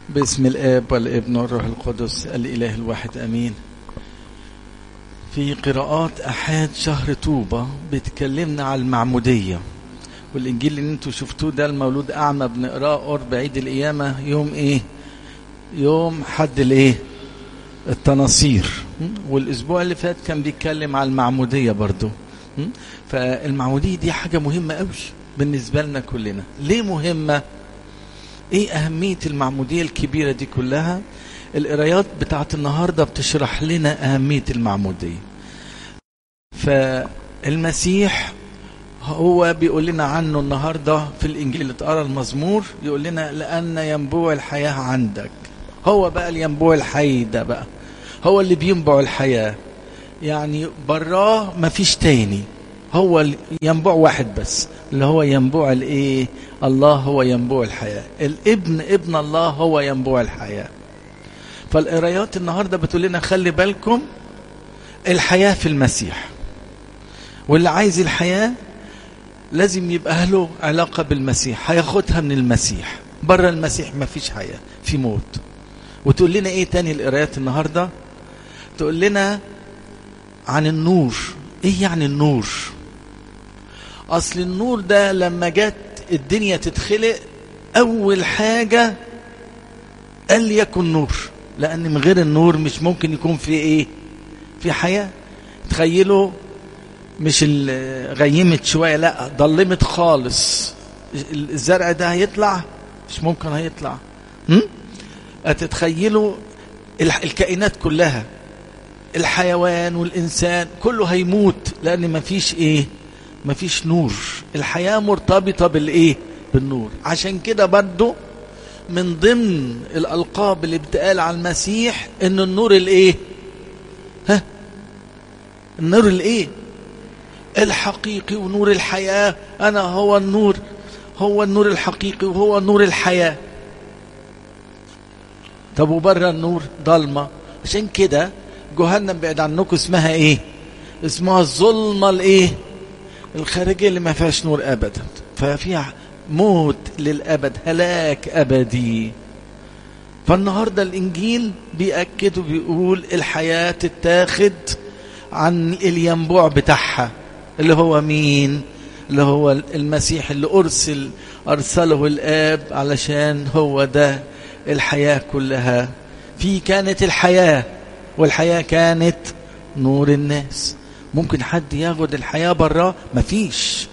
باسم الآب والابن والروح القدس الإله الواحد أمين في قراءات أحد شهر طوبة بتكلمنا على المعمودية والإنجيل اللي انتوا شفتوه ده المولود أعمى بنقراه قرب عيد القيامة يوم إيه يوم حد الإيه التناصير والأسبوع اللي فات كان بيتكلم على المعمودية برضو فالمعمودية دي حاجة مهمة قوي بالنسبة لنا كلنا ليه مهمة ايه اهمية المعمودية الكبيرة دي كلها القرايات بتاعت النهاردة بتشرح لنا اهمية المعمودية فالمسيح هو بيقول لنا عنه النهاردة في الانجيل اللي اتقرا المزمور يقول لنا لان ينبوع الحياة عندك هو بقى الينبوع الحي ده بقى هو اللي بينبع الحياة يعني براه مفيش تاني هو ينبوع واحد بس اللي هو ينبوع الايه الله هو ينبوع الحياة الابن ابن الله هو ينبوع الحياة فالقرايات النهاردة بتقول لنا خلي بالكم الحياة في المسيح واللي عايز الحياة لازم يبقى له علاقة بالمسيح هياخدها من المسيح بره المسيح ما فيش حياة في موت وتقول لنا ايه تاني القرايات النهاردة تقول لنا عن النور ايه يعني النور اصل النور ده لما جت الدنيا تتخلق اول حاجة قال يكن نور لان من غير النور مش ممكن يكون في ايه في حياة تخيلوا مش غيمت شوية لا ضلمت خالص الزرع ده هيطلع مش ممكن هيطلع هم؟ هتتخيلوا الكائنات كلها الحيوان والإنسان كله هيموت لأن مفيش إيه مفيش نور الحياة مرتبطة بالإيه بالنور عشان كده برضو من ضمن الألقاب اللي بتقال على المسيح إن النور الإيه ها النور الإيه الحقيقي ونور الحياة أنا هو النور هو النور الحقيقي وهو نور الحياة طب وبره النور ضلمة عشان كده جهنم بعد عنكم اسمها ايه اسمها الظلمة الايه الخارجية اللي ما فيهاش نور ابدا ففيها موت للابد هلاك ابدي فالنهاردة الانجيل بيأكد وبيقول الحياة تتاخد عن الينبوع بتاعها اللي هو مين اللي هو المسيح اللي ارسل ارسله الاب علشان هو ده الحياة كلها في كانت الحياة والحياة كانت نور الناس ممكن حد ياخد الحياة براه مفيش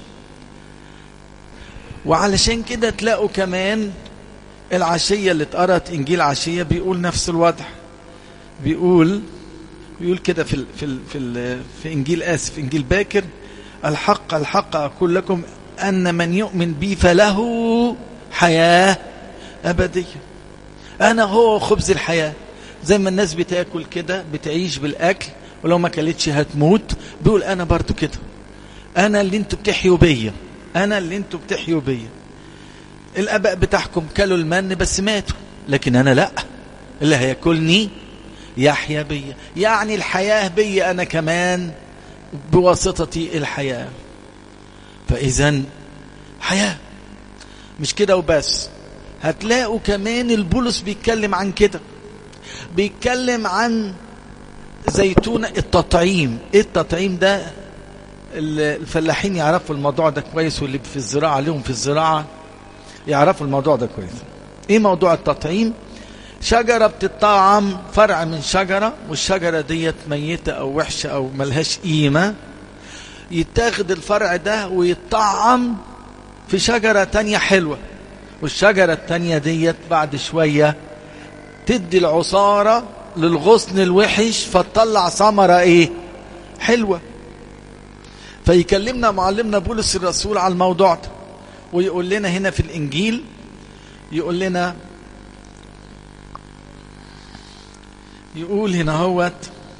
وعلشان كده تلاقوا كمان العشية اللي اتقرت انجيل عشية بيقول نفس الوضع بيقول بيقول كده في ال في ال في, ال في انجيل اسف انجيل باكر الحق الحق اقول لكم ان من يؤمن بي فله حياة ابدية انا هو خبز الحياه زي ما الناس بتاكل كده بتعيش بالاكل ولو ما كلتش هتموت بيقول انا برضو كده انا اللي انتوا بتحيوا بيا انا اللي انتوا بتحيوا بيا الاباء بتاعكم كلوا المن بس ماتوا لكن انا لا اللي هياكلني يحيا بيا يعني الحياه بيا انا كمان بواسطتي الحياه فاذا حياه مش كده وبس هتلاقوا كمان البولس بيتكلم عن كده بيتكلم عن زيتونة التطعيم ايه التطعيم ده الفلاحين يعرفوا الموضوع ده كويس واللي في الزراعة لهم في الزراعة يعرفوا الموضوع ده كويس ايه موضوع التطعيم شجرة بتطعم فرع من شجرة والشجرة ديت ميتة او وحشة او ملهاش قيمة يتاخد الفرع ده ويطعم في شجرة تانية حلوة والشجرة التانية ديت بعد شوية تدي العصارة للغصن الوحش فتطلع ثمرة ايه حلوة فيكلمنا معلمنا بولس الرسول على الموضوع ده ويقول لنا هنا في الانجيل يقول لنا يقول هنا هوت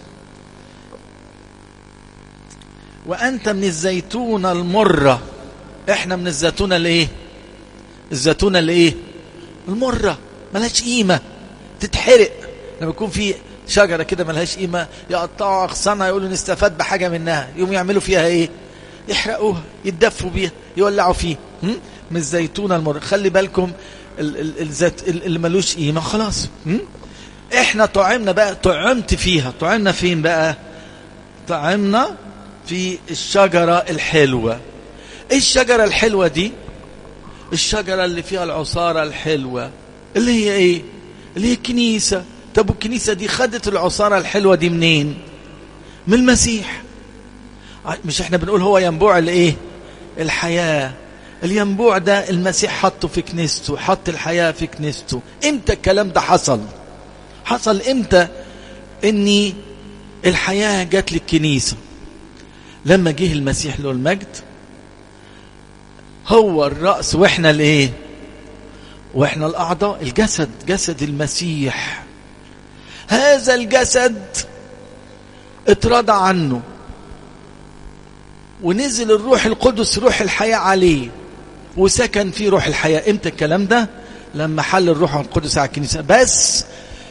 وانت من الزيتونة المرة احنا من الزيتونة الايه الزيتونة الايه المرة ملهاش قيمة تتحرق لما يكون في شجرة كده ملهاش قيمة يقطعوا أغصانها يقولوا نستفاد بحاجة منها يقوم يعملوا فيها إيه يحرقوها يتدفوا بيها يولعوا فيه من الزيتونة المر خلي بالكم ال- ال- الزيت ال- اللي ملوش قيمة خلاص م? احنا طعمنا بقى طعمت فيها طعمنا فين بقى طعمنا في الشجرة الحلوة ايه الشجرة الحلوة دي الشجرة اللي فيها العصارة الحلوة اللي هي ايه اللي هي الكنيسة طب الكنيسة دي خدت العصارة الحلوة دي منين من المسيح مش احنا بنقول هو ينبوع الايه الحياة الينبوع ده المسيح حطه في كنيسته حط الحياة في كنيسته امتى الكلام ده حصل حصل امتى اني الحياة جات للكنيسة لما جه المسيح له المجد هو الرأس واحنا الايه واحنا الاعضاء الجسد جسد المسيح هذا الجسد اترضى عنه ونزل الروح القدس روح الحياة عليه وسكن فيه روح الحياة امتى الكلام ده لما حل الروح القدس على الكنيسة بس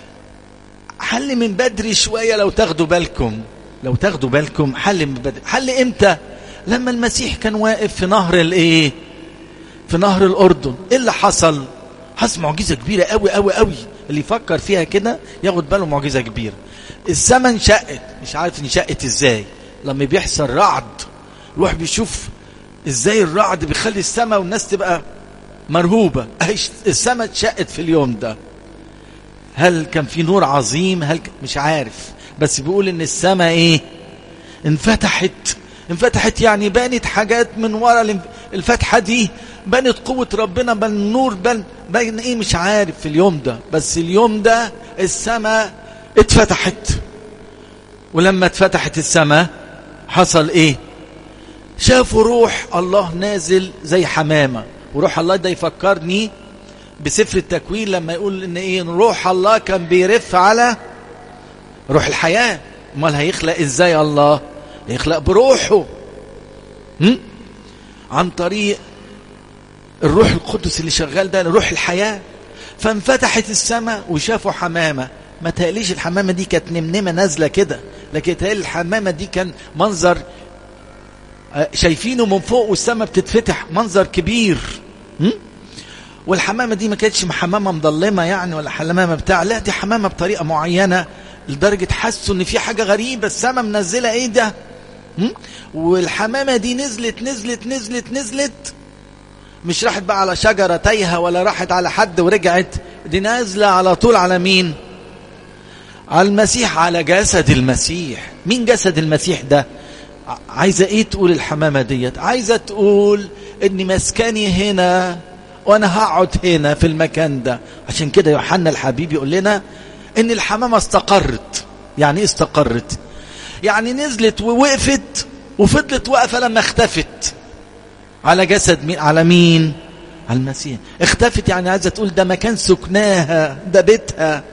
حل من بدري شوية لو تاخدوا بالكم لو تاخدوا بالكم حل من بدري حل امتى لما المسيح كان واقف في نهر الايه في نهر الاردن ايه اللي حصل حصل معجزة كبيرة قوي قوي قوي اللي يفكر فيها كده ياخد باله معجزة كبيرة السماء انشقت مش عارف انشقت ازاي لما بيحصل رعد الواحد بيشوف ازاي الرعد بيخلي السماء والناس تبقى مرهوبة السماء اتشقت في اليوم ده هل كان في نور عظيم هل ك... مش عارف بس بيقول ان السماء ايه انفتحت انفتحت يعني بانت حاجات من ورا الفتحة دي بانت قوة ربنا بان النور بان بان ايه مش عارف في اليوم ده بس اليوم ده السماء اتفتحت ولما اتفتحت السماء حصل ايه شافوا روح الله نازل زي حمامة وروح الله ده يفكرني بسفر التكوين لما يقول ان ايه روح الله كان بيرف على روح الحياة امال هيخلق ازاي الله يخلق بروحه م? عن طريق الروح القدس اللي شغال ده روح الحياة فانفتحت السماء وشافوا حمامة ما تقليش الحمامة دي كانت نمنمة نازلة كده لكن تقلي الحمامة دي كان منظر شايفينه من فوق والسماء بتتفتح منظر كبير م? والحمامة دي ما كانتش حمامة مضلمة يعني ولا حمامة بتاع لا دي حمامة بطريقة معينة لدرجة حسوا ان في حاجة غريبة السماء منزلة ايه ده م? والحمامة دي نزلت نزلت نزلت نزلت مش راحت بقى على شجرة تايهة ولا راحت على حد ورجعت دي نازلة على طول على مين على المسيح على جسد المسيح مين جسد المسيح ده عايزة ايه تقول الحمامة ديت عايزة تقول ان مسكني هنا وانا هقعد هنا في المكان ده عشان كده يوحنا الحبيب يقول لنا ان الحمامة استقرت يعني ايه استقرت يعني نزلت ووقفت وفضلت واقفة لما اختفت على جسد مين على مين على المسيح اختفت يعني عايزة تقول ده مكان سكناها ده بيتها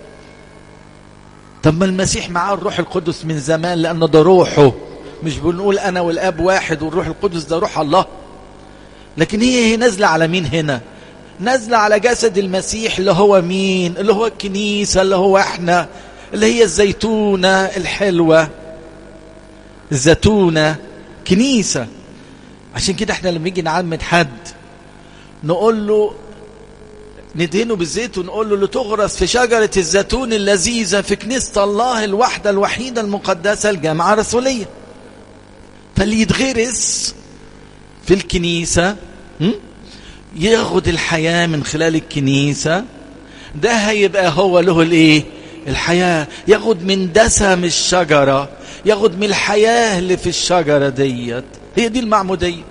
طب ما المسيح معاه الروح القدس من زمان لأنه ده روحه مش بنقول أنا والآب واحد والروح القدس ده روح الله لكن هي هي نازلة على مين هنا نازلة على جسد المسيح اللي هو مين اللي هو الكنيسة اللي هو احنا اللي هي الزيتونة الحلوة الزيتونة كنيسة عشان كده احنا لما يجي نعمد حد نقول له ندهنه بالزيت ونقول له لتغرس في شجرة الزيتون اللذيذة في كنيسة الله الوحدة الوحيدة المقدسة الجامعة الرسولية فاللي يتغرس في الكنيسة ياخد الحياة من خلال الكنيسة ده هيبقى هو له الايه الحياة ياخد من دسم الشجرة ياخد من الحياة اللي في الشجرة ديت هي دي المعمودية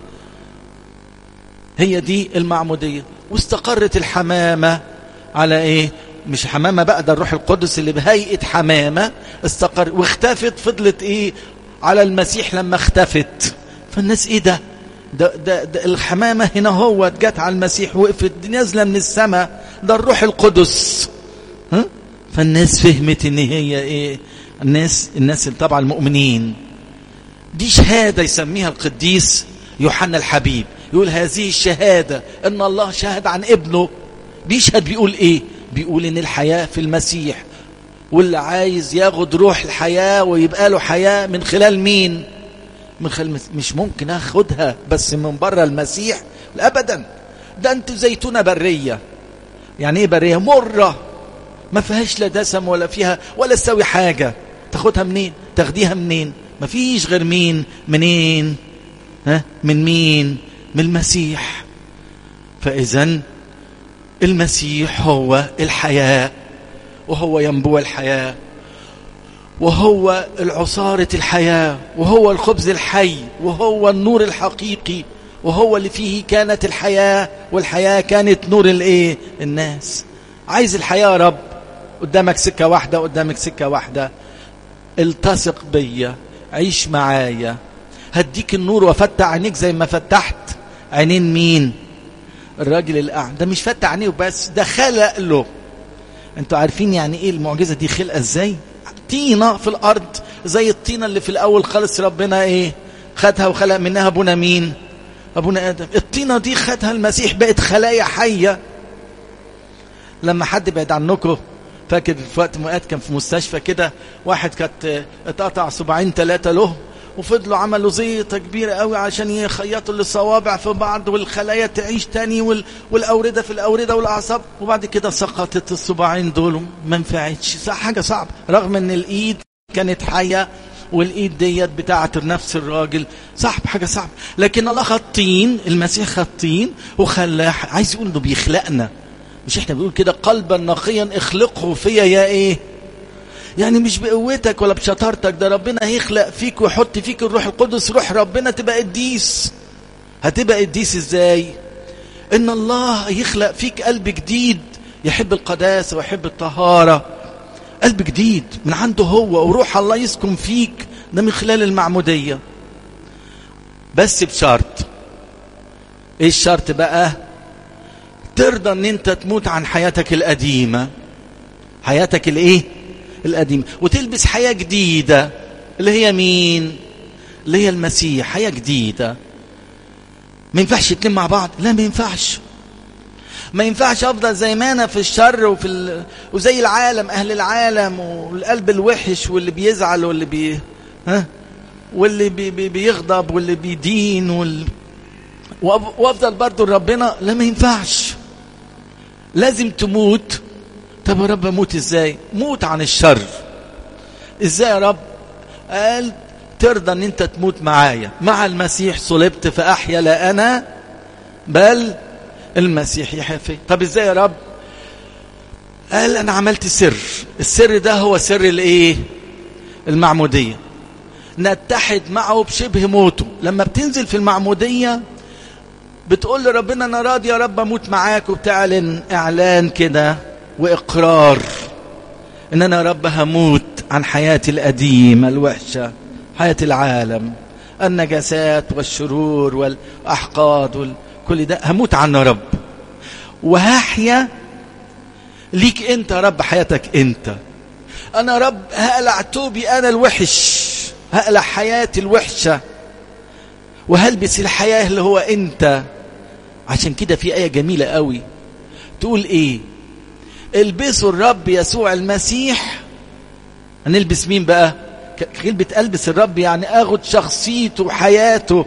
هي دي المعمودية واستقرت الحمامة على ايه مش حمامة بقى ده الروح القدس اللي بهيئة حمامة استقر واختفت فضلت ايه على المسيح لما اختفت فالناس ايه ده ده, ده, ده الحمامة هنا هو جت على المسيح وقفت دي نازلة من السماء ده الروح القدس ها؟ فالناس فهمت ان هي ايه الناس الناس طبعا المؤمنين دي شهادة يسميها القديس يوحنا الحبيب يقول هذه الشهادة ان الله شهد عن ابنه بيشهد بيقول ايه بيقول ان الحياة في المسيح واللي عايز ياخد روح الحياة ويبقى له حياة من خلال مين من خلال مش ممكن اخدها بس من بره المسيح ابدا ده انت زيتونة برية يعني ايه برية مرة ما فيهاش لا دسم ولا فيها ولا تسوي حاجة تاخدها منين تاخديها منين ما فيش غير مين منين ها من مين من المسيح فاذا المسيح هو الحياة وهو ينبوع الحياة وهو العصارة الحياة وهو الخبز الحي وهو النور الحقيقي وهو اللي فيه كانت الحياة والحياة كانت نور الايه الناس عايز الحياة يا رب قدامك سكة واحدة قدامك سكة واحدة التصق بيا عيش معايا هديك النور وفتح عينيك زي ما فتحت عينين مين الراجل الأعمى ده مش فتح عينيه وبس ده خلق له انتوا عارفين يعني ايه المعجزة دي خلقة ازاي طينة في الارض زي الطينة اللي في الاول خالص ربنا ايه خدها وخلق منها ابونا مين ابونا ادم الطينة دي خدها المسيح بقت خلايا حية لما حد بعد عنكم فاكر في وقت مؤات كان في مستشفى كده واحد كانت اتقطع صباعين ثلاثة له وفضلوا عملوا زيطة كبيرة قوي عشان يخيطوا الصوابع في بعض والخلايا تعيش تاني وال... والأوردة في الأوردة والأعصاب وبعد كده سقطت الصباعين دول ما نفعتش حاجة صعبة رغم ان الإيد كانت حية والإيد ديت بتاعة نفس الراجل صعب حاجة صعبة لكن الله خد طين المسيح خد طين وخلاه عايز يقول انه بيخلقنا مش احنا بنقول كده قلبا نقيا اخلقه فيا يا ايه يعني مش بقوتك ولا بشطارتك ده ربنا هيخلق فيك ويحط فيك الروح القدس روح ربنا تبقى قديس هتبقى قديس ازاي ان الله يخلق فيك قلب جديد يحب القداسة ويحب الطهارة قلب جديد من عنده هو وروح الله يسكن فيك ده من خلال المعمودية بس بشرط ايه الشرط بقى ترضى ان انت تموت عن حياتك القديمة حياتك الايه القديمة وتلبس حياة جديدة اللي هي مين اللي هي المسيح حياة جديدة ما ينفعش اتنين مع بعض لا ما ينفعش ما ينفعش افضل زي ما انا في الشر وفي ال... وزي العالم اهل العالم والقلب الوحش واللي بيزعل واللي بي ها واللي بي... بي... بيغضب واللي بيدين وال... وافضل برضه ربنا لا ما ينفعش لازم تموت طب يا رب اموت ازاي موت عن الشر ازاي يا رب قال ترضى ان انت تموت معايا مع المسيح صلبت فاحيا لا انا بل المسيح يحيا فيا طب ازاي يا رب قال انا عملت سر السر ده هو سر الايه المعموديه نتحد معه بشبه موته لما بتنزل في المعموديه بتقول لربنا انا راضي يا رب اموت معاك وبتعلن اعلان كده واقرار ان انا يا رب هموت عن حياتي القديمه الوحشه حياه العالم النجاسات والشرور والاحقاد وكل ده هموت عنه يا رب وهحيا ليك انت يا رب حياتك انت انا يا رب هقلع توبي انا الوحش هقلع حياتي الوحشه وهلبس الحياه اللي هو انت عشان كده في ايه جميله قوي تقول ايه البسوا الرب يسوع المسيح هنلبس مين بقى كلمة ألبس الرب يعني أخد شخصيته وحياته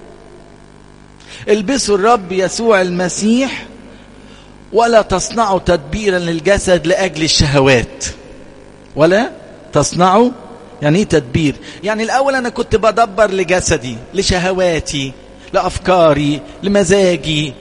البسوا الرب يسوع المسيح ولا تصنعوا تدبيرا للجسد لأجل الشهوات ولا تصنعوا يعني ايه تدبير يعني الأول أنا كنت بدبر لجسدي لشهواتي لأفكاري لمزاجي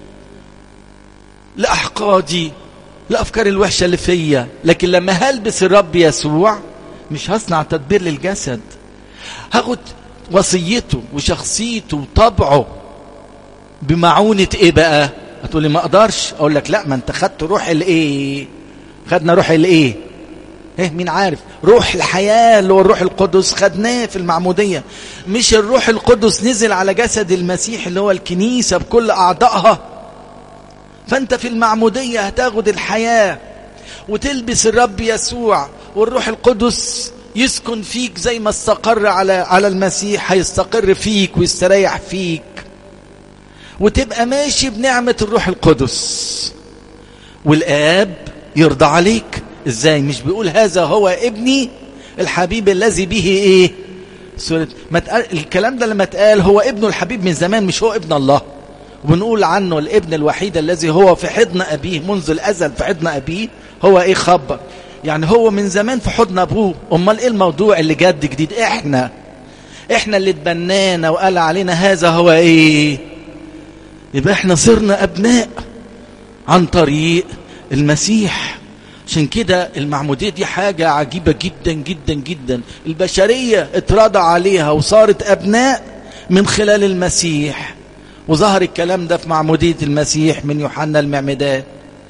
لأحقادي الأفكار الوحشة اللي فيا لكن لما هلبس الرب يسوع مش هصنع تدبير للجسد هاخد وصيته وشخصيته وطبعه بمعونة ايه بقى هتقولي ما اقدرش اقول لك لا ما انت خدت روح الايه خدنا روح الايه ايه مين عارف روح الحياة اللي هو الروح القدس خدناه في المعمودية مش الروح القدس نزل على جسد المسيح اللي هو الكنيسة بكل اعضائها فانت في المعمودية هتاخد الحياة وتلبس الرب يسوع والروح القدس يسكن فيك زي ما استقر على على المسيح هيستقر فيك ويستريح فيك وتبقى ماشي بنعمة الروح القدس والآب يرضى عليك ازاي مش بيقول هذا هو ابني الحبيب الذي به ايه سورة ما تقال الكلام ده لما اتقال هو ابنه الحبيب من زمان مش هو ابن الله وبنقول عنه الابن الوحيد الذي هو في حضن أبيه منذ الأزل في حضن أبيه هو إيه خبر يعني هو من زمان في حضن أبوه أمال إيه الموضوع اللي جد جديد إحنا إحنا اللي اتبنانا وقال علينا هذا هو إيه يبقى إحنا صرنا أبناء عن طريق المسيح عشان كده المعمودية دي حاجة عجيبة جدا جدا جدا البشرية اترضى عليها وصارت أبناء من خلال المسيح وظهر الكلام ده في معمودية المسيح من يوحنا المعمدان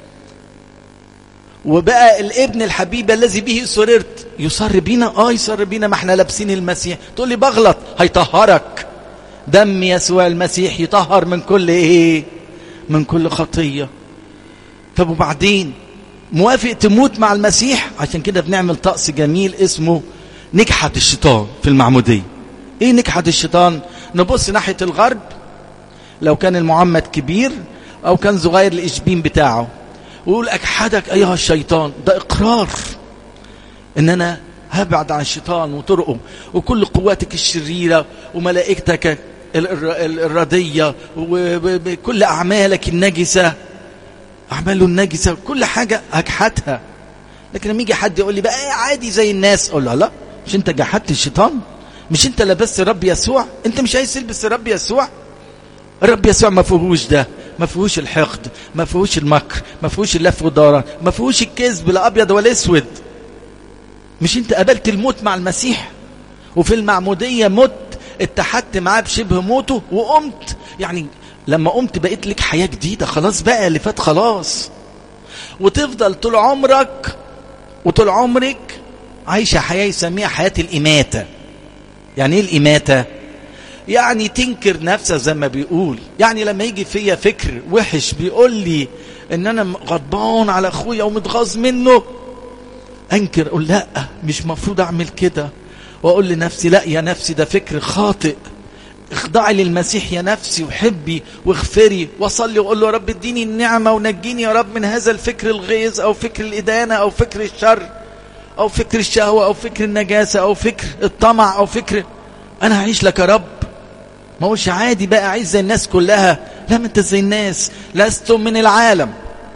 وبقى الابن الحبيب الذي به سررت يصر بينا اه يصر بينا ما احنا لابسين المسيح تقول لي بغلط هيطهرك دم يسوع المسيح يطهر من كل ايه من كل خطية طب وبعدين موافق تموت مع المسيح عشان كده بنعمل طقس جميل اسمه نكحة الشيطان في المعمودية ايه نكحة الشيطان نبص ناحية الغرب لو كان المعمد كبير او كان صغير الاشبين بتاعه ويقول اجحدك ايها الشيطان ده اقرار ان انا هبعد عن الشيطان وطرقه وكل قواتك الشريرة وملائكتك الردية وكل اعمالك النجسة اعماله النجسة كل حاجة اجحدها لكن لما يجي حد يقول لي بقى عادي زي الناس اقول له لا مش انت جحدت الشيطان مش انت لبست رب يسوع انت مش عايز تلبس رب يسوع الرب يسوع ما فيهوش ده ما فيهوش الحقد ما فيهوش المكر ما فيهوش اللف والدوران ما فيهوش الكذب لا ابيض ولا اسود مش انت قابلت الموت مع المسيح وفي المعمودية مت اتحدت معاه بشبه موته وقمت يعني لما قمت بقيت لك حياة جديدة خلاص بقى اللي فات خلاص وتفضل طول عمرك وطول عمرك عايشة حياة يسميها حياة الإماتة يعني ايه الإماتة يعني تنكر نفسك زي ما بيقول يعني لما يجي فيا فكر وحش بيقول لي ان انا غضبان على اخويا ومتغاظ منه انكر اقول لا مش مفروض اعمل كده واقول لنفسي لا يا نفسي ده فكر خاطئ اخضعي للمسيح يا نفسي وحبي واغفري وصلي وقول له يا رب اديني النعمة ونجيني يا رب من هذا الفكر الغيظ او فكر الادانة او فكر الشر او فكر الشهوة او فكر النجاسة او فكر الطمع او فكر انا هعيش لك يا رب ما هوش عادي بقى اعيش زي الناس كلها لا ما انت زي الناس لستم من العالم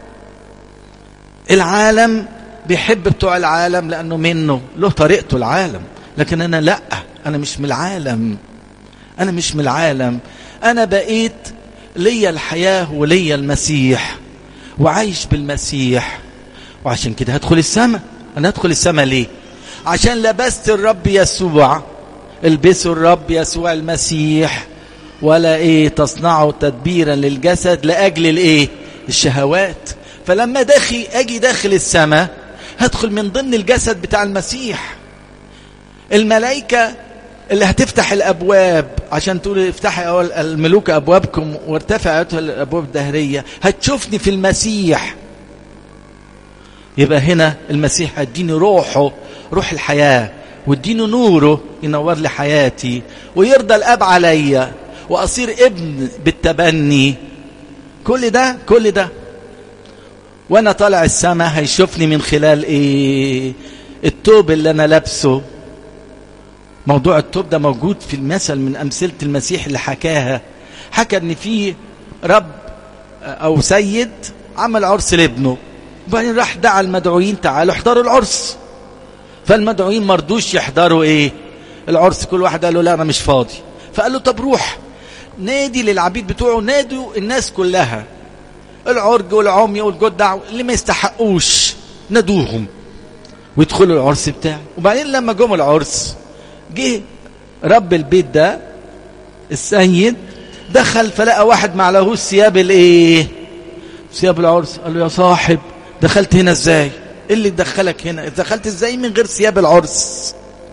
العالم بيحب بتوع العالم لانه منه له طريقته العالم لكن انا لا انا مش من العالم انا مش من العالم انا بقيت ليا الحياة وليا المسيح وعايش بالمسيح وعشان كده هدخل السماء انا هدخل السماء ليه عشان لبست الرب يسوع البسوا الرب يسوع المسيح ولا ايه تصنعوا تدبيرا للجسد لاجل الايه الشهوات فلما داخل اجي داخل السماء هدخل من ضمن الجسد بتاع المسيح الملائكة اللي هتفتح الابواب عشان تقول افتحي اول الملوك ابوابكم وارتفع الابواب الدهرية هتشوفني في المسيح يبقى هنا المسيح هيديني روحه روح الحياه واديني نوره ينور لي حياتي ويرضى الاب عليا واصير ابن بالتبني كل ده كل ده وانا طالع السماء هيشوفني من خلال ايه التوب اللي انا لابسه موضوع التوب ده موجود في المثل من امثله المسيح اللي حكاها حكى ان في رب او سيد عمل عرس لابنه وبعدين راح دعا المدعوين تعالوا احضروا العرس فالمدعوين مرضوش يحضروا ايه العرس كل واحد قال له لا انا مش فاضي فقال له طب روح نادي للعبيد بتوعه نادوا الناس كلها العرج والعمي والجدع اللي ما يستحقوش نادوهم ويدخلوا العرس بتاعي وبعدين لما جم العرس جه رب البيت ده السيد دخل فلقى واحد معلهوش ثياب الايه ثياب العرس قال له يا صاحب دخلت هنا ازاي ايه اللي دخلك هنا دخلت ازاي من غير ثياب العرس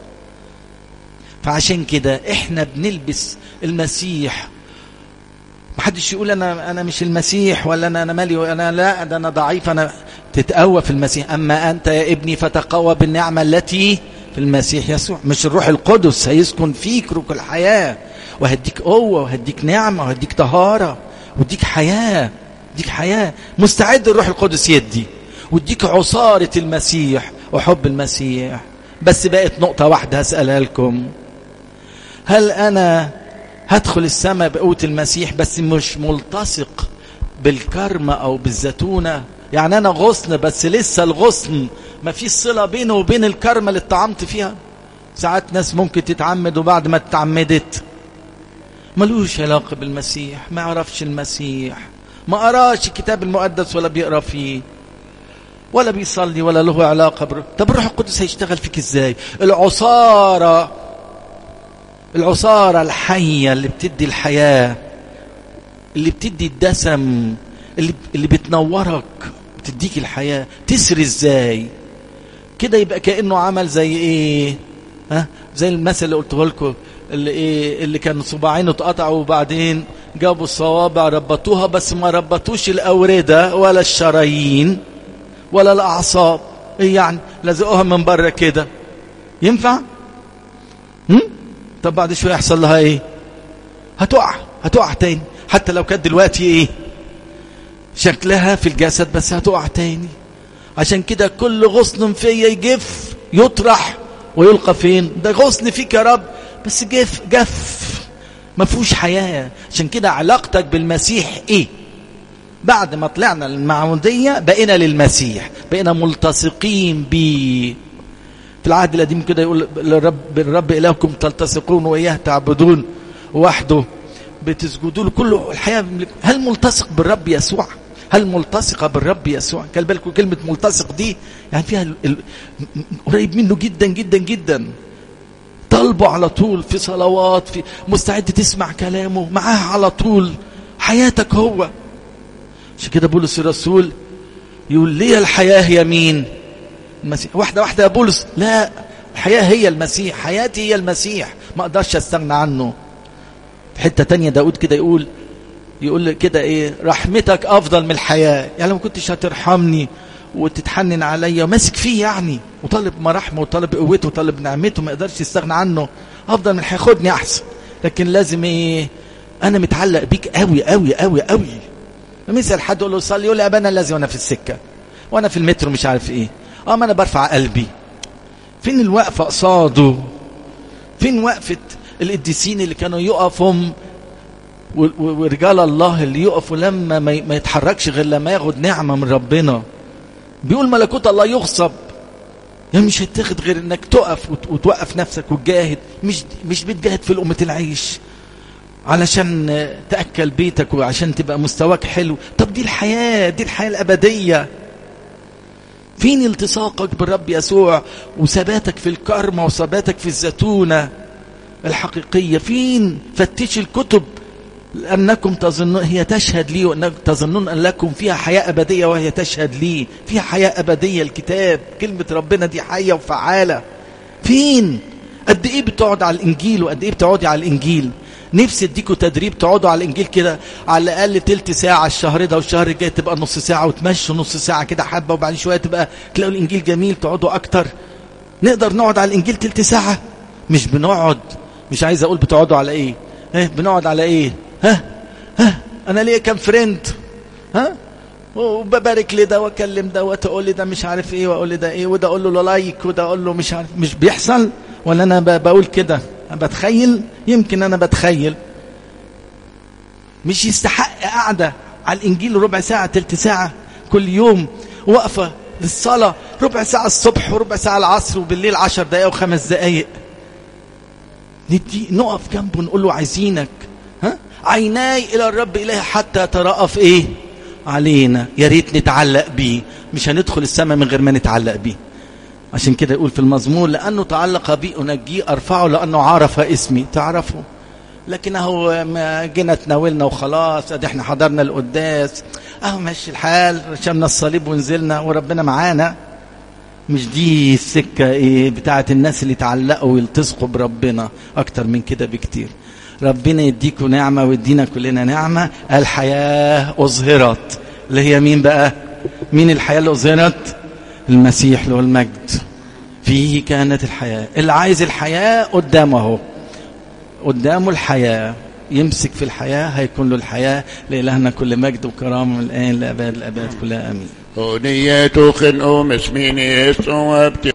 فعشان كده احنا بنلبس المسيح محدش يقول انا انا مش المسيح ولا انا انا مالي انا لا ده انا ضعيف انا تتقوى في المسيح اما انت يا ابني فتقوى بالنعمه التي في المسيح يسوع مش الروح القدس هيسكن فيك روح الحياه وهديك قوه وهديك نعمه وهديك طهاره واديك حياه اديك حياه مستعد الروح القدس يدي واديك عصاره المسيح وحب المسيح بس بقت نقطه واحده هسالها لكم هل انا هدخل السماء بقوة المسيح بس مش ملتصق بالكرمة او بالزيتونة يعني انا غصن بس لسه الغصن ما فيش صلة بينه وبين الكرمة اللي اتطعمت فيها ساعات ناس ممكن تتعمد وبعد ما اتعمدت ملوش علاقة بالمسيح ما يعرفش المسيح ما قراش الكتاب المقدس ولا بيقرا فيه ولا بيصلي ولا له علاقة بر... طب الروح القدس هيشتغل فيك ازاي العصارة العصارة الحية اللي بتدي الحياة اللي بتدي الدسم اللي, اللي بتنورك بتديك الحياة تسري ازاي كده يبقى كأنه عمل زي ايه ها زي المثل اللي قلته لكم اللي ايه اللي كان صباعينه اتقطعوا وبعدين جابوا الصوابع ربطوها بس ما ربطوش الاورده ولا الشرايين ولا الاعصاب ايه يعني لزقوها من بره كده ينفع هم؟ طب بعد شويه يحصل لها ايه هتقع هتقع تاني حتى لو كانت دلوقتي ايه شكلها في الجسد بس هتقع تاني عشان كده كل غصن فيا يجف يطرح ويلقى فين ده غصن فيك يا رب بس جف جف ما فيهوش حياة عشان كده علاقتك بالمسيح ايه بعد ما طلعنا المعمودية بقينا للمسيح بقينا ملتصقين بيه في العهد القديم كده يقول للرب الرب إلهكم تلتصقون وإياه تعبدون وحده بتسجدوا له كله الحياة هل ملتصق بالرب يسوع هل ملتصقة بالرب يسوع قال بالكم كلمة ملتصق دي يعني فيها ال... ال... قريب منه جدا جدا جدا طلبه على طول في صلوات في مستعد تسمع كلامه معاه على طول حياتك هو عشان كده بولس الرسول يقول لي الحياة هي مين المسيح واحدة واحدة يا بولس لا الحياة هي المسيح حياتي هي المسيح ما اقدرش استغنى عنه في حتة تانية داود كده يقول يقول كده ايه رحمتك افضل من الحياة يعني لو كنتش هترحمني وتتحنن عليا وماسك فيه يعني وطالب مراحمه وطالب قوته وطالب نعمته ما يقدرش يستغنى عنه افضل من هياخدني احسن لكن لازم ايه انا متعلق بيك قوي قوي قوي قوي مثل حد يقول له صلي يقول لي ابانا الذي وانا في السكه وانا في المترو مش عارف ايه اه ما انا برفع قلبي فين الوقفه قصاده فين وقفه القديسين اللي كانوا يقفهم ورجال الله اللي يقفوا لما ما يتحركش غير لما ياخد نعمه من ربنا بيقول ملكوت الله يغصب يعني مش هتاخد غير انك تقف وتوقف نفسك وتجاهد مش مش بتجاهد في لقمه العيش علشان تاكل بيتك وعشان تبقى مستواك حلو طب دي الحياه دي الحياه الابديه فين التصاقك بالرب يسوع وثباتك في الكرمه وثباتك في الزتونه الحقيقيه فين فتش الكتب أنكم تظنون هي تشهد لي وأنكم تظنون أن لكم فيها حياة أبدية وهي تشهد لي فيها حياة أبدية الكتاب كلمة ربنا دي حية وفعالة فين قد إيه بتقعد على الإنجيل وقد إيه بتقعدي على الإنجيل نفسي اديكوا تدريب تقعدوا على الانجيل كده على الاقل تلت ساعه الشهر ده والشهر الجاي تبقى نص ساعه وتمشوا نص ساعه كده حبه وبعدين شويه تبقى تلاقوا الانجيل جميل تقعدوا اكتر نقدر نقعد على الانجيل تلت ساعه مش بنقعد مش عايز اقول بتقعدوا على ايه ايه بنقعد على ايه ها ها انا ليا كام فريند ها وببارك لده واكلم ده وتقول لي ده مش عارف ايه واقول لي ده ايه وده اقول له لايك وده اقول له مش عارف مش بيحصل ولا انا بقول كده بتخيل يمكن انا بتخيل مش يستحق قاعده على الانجيل ربع ساعه تلت ساعه كل يوم وقفه للصلاه ربع ساعه الصبح وربع ساعه العصر وبالليل عشر دقائق وخمس دقائق ندي نقف جنبه نقول له عايزينك ها عيناي الى الرب اليه حتى ترأف ايه علينا يا ريت نتعلق بيه مش هندخل السماء من غير ما نتعلق بيه عشان كده يقول في المزمور لانه تعلق بي انجيه ارفعه لانه عرف اسمي تعرفه لكن اهو ما جينا تناولنا وخلاص ادي احنا حضرنا القداس اهو ماشي الحال رشمنا الصليب ونزلنا وربنا معانا مش دي السكة ايه بتاعت الناس اللي تعلقوا ويلتصقوا بربنا اكتر من كده بكتير ربنا يديكم نعمة ويدينا كلنا نعمة الحياة أظهرت اللي هي مين بقى مين الحياة اللي أظهرت المسيح له المجد فيه كانت الحياة اللي عايز الحياة قدامه اهو قدامه الحياة يمسك في الحياة هيكون له الحياة لإلهنا كل مجد وكرامة من الآن لأباد الأباد كلها أمين هونية خنقوم اسمين يسوع